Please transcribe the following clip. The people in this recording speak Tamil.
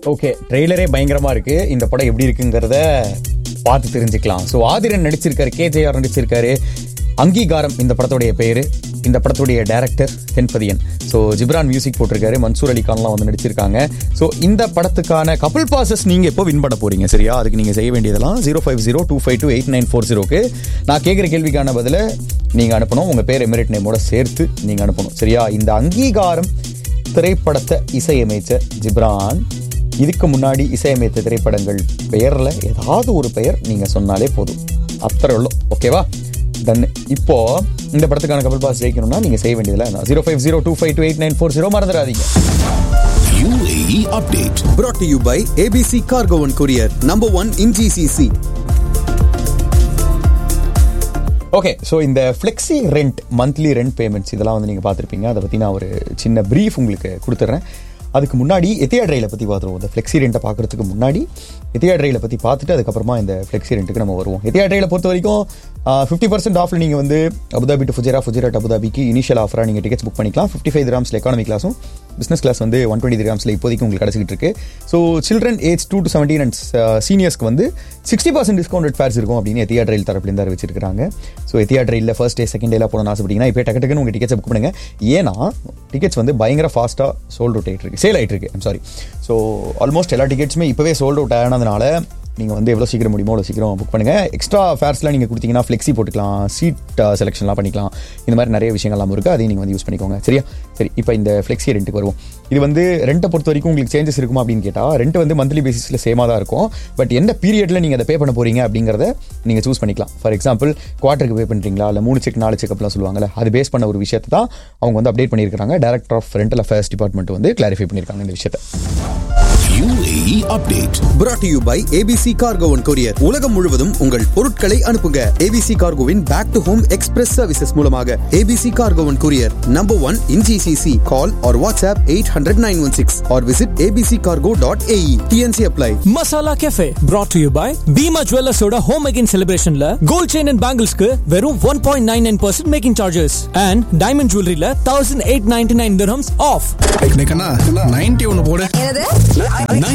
ஓகே ட்ரெய்லரே பயங்கரமா இருக்கு இந்த படம் எப்படி இருக்குங்கிறத பார்த்து தெரிஞ்சுக்கலாம் ஸோ ஆதிரன் நடிச்சிருக்காரு கேஜேஆர் நடிச்சிருக்காரு அங்கீகாரம் இந்த படத்துடைய பேரு இந்த படத்துடைய director Thenpathiyan so Ghibran music போட்டிருக்காரு மன்சூர் அலி கான்லாம் வந்து நடிச்சிருக்காங்க ஸோ இந்த படத்துக்கான கபிள் பாசஸ் நீங்க எப்போ வின் பண்ண போறீங்க சரியா அதுக்கு நீங்க செய்ய வேண்டியதெல்லாம் zero five zero two five two eight nine four ஜீரோக்கு நான் கேட்குற கேள்விக்கான பதில நீங்க அனுப்பணும் உங்க பேர் எமிரேட் நேமோட சேர்த்து நீங்க அனுப்பணும் சரியா இந்த அங்கீகாரம் திரைப்படத்தை இசையமைச்ச ஜிப்ரான் இதுக்கு முன்னாடி இசையமைத்த திரைப்படங்கள் பெயர்ல ஏதாவது ஒரு பெயர் நீங்க சொன்னாலே போதும் அத்தனை உள்ள ஓகேவா டன் இப்போ இந்த படத்துக்கான கபல் பாஸ் ஜெயிக்கணும்னா நீங்க செய்ய வேண்டியதுல zero five zero two five two eight nine four zero மறந்துடாதீங்க UAE update. brought to you by ABC Cargo and Courier, number one in GCC. Okay so இந்த flexi rent monthly rent payments இதெல்லாம் வந்து நீங்கள் பார்த்துருப்பீங்க அதை பற்றி நான் ஒரு சின்ன ப்ரீஃப் உங்களுக்கு கொடுத்துட்றேன் அதுக்கு முன்னாடி எத்தியாட் ரயிலை பற்றி பார்த்துருவோம் இந்த ஃப்ளெக்ஸி ரெண்ட்டை பார்க்குறதுக்கு முன்னாடி எத்தியாட் ரயிலை பற்றி பார்த்துட்டு அதுக்கப்புறமா இந்த ஃப்ளெக்ஸி ரெண்ட்டுக்கு நம்ம வருவோம் எத்தியாட் ரயிலை பொறுத்த வரைக்கும் ஃபிஃப்டி பர்சன்ட் ஆஃபில் நீங்கள் வந்து Abu Dhabi to Fujairah Fujairah to அபுதாபிக்கு இனிஷியல் ஆஃபராக நீங்கள் டிக்கெட்ஸ் புக் பண்ணிக்கலாம் ஃபிஃப்டி ஃபைவ் கிராம்ஸில் எக்கானமி கிளாஸும் பிஸ்னஸ் கிளாஸ் வந்து ஒன் டுவெண்ட்டி கிராம்ஸில் இப்போதைக்கு உங்களுக்கு கிடச்சிக்கிட்டு இருக்கு so children age two to seventeen and சீனியர்ஸ்க்கு வந்து சிக்ஸ்டி பர்சன்ட் டிஸ்கவுண்ட் ஃபேர்ஸ் இருக்கும் அப்படின்னு எத்தியாட் ரயில் தரப்புலேருந்து அறிவிச்சிருக்காங்க ஸோ எத்தியாட் ரயிலில் ஃபர்ஸ்ட் டே செகண்ட் டேல போகணும்னு ஆசைப்பட்டீங்கன்னா இப்போ டக்கு டக்குன்னு உங்கள் டிக்கெட்ஸ் புக் பண்ணுங்க ஏன்னா டிக்கெட்ஸ் வந்து பயங்கர ஃபாஸ்ட்டாக சோல்ட் அவுட் ஆகிட்டு இருக்கு சேல் ஆகிட்டு இருக்கு ஐம் சாரி ஸோ ஆல்மோஸ்ட் எல்லா டிக்கெட்ஸுமே இப்போவே சோல்ட் அவுட் ஆனதுனால நீங்கள் வந்து எவ்வளோ சீக்கிரம் முடியுமோ அவ்வளோ சீக்கிரம் புக் பண்ணுங்கள் எக்ஸ்ட்ரா ஃபேர்ஸ்லாம் நீங்கள் கொடுத்தீங்கன்னா ஃப்ளெக்ஸி போட்டுக்கலாம் சீட் செலெக்ஷன்லாம் பண்ணிக்கலாம் இந்த மாதிரி நிறைய விஷயங்கள்லாம் இருக்குது அதையும் நீங்கள் வந்து யூஸ் பண்ணிக்கோங்க சரியா சரி இப்போ இந்த ஃப்ளெக்ஸி ரெண்ட்டுக்கு வருவோம் இது வந்து ரெண்ட்டை பொறுத்த வரைக்கும் உங்களுக்கு சேஞ்சஸ் இருக்குமா அப்படின்னு கேட்டால் ரெண்ட் வந்து மந்த்லி பேசிஸில் சேமாக தான் இருக்கும் பட் எந்த பீரியடில் நீங்கள் அதை பே பண்ண போகிறீங்க அப்படிங்கிறத நீங்கள் சூஸ் பண்ணிக்கலாம் ஃபார் எக்ஸாம்பிள் குவார்ட்டருக்கு பே பண்ணுறீங்களா இல்லை மூணு செக் நாலு செக்அப்லாம் சொல்லுவாங்கல்ல அது பேஸ் பண்ண ஒரு விஷயத்தை தான் அவங்க வந்து அப்டேட் பண்ணியிருக்காங்க director of rental affairs department வந்து கிளாரிஃபை பண்ணியிருக்காங்க இந்த விஷயத்தை UAE update. brought to you by ABC Cargo and Courier. உலகம் முழுவதும் உங்கள் பொருட்களை அனுப்புங்க ABC Cargoவின் back to home express services மூலமாக ABC Cargo and Courier, number one in GCC. Call or WhatsApp 800-916 or visit abccargo.ae. TNC apply. Masala cafe brought to you by Bhima ஜுவல்லர்ஸோட ஹோம் அகைன் செலிப்ரேஷன்ல கோல்ட் செயின் அண்ட் பேங்கிள்ஸ்க்கு வெறும் one point nine nine percent making charges and diamond ஜுவல்லரியில thousand eight ninety nine off ninety ஒன்னு போடு என்னது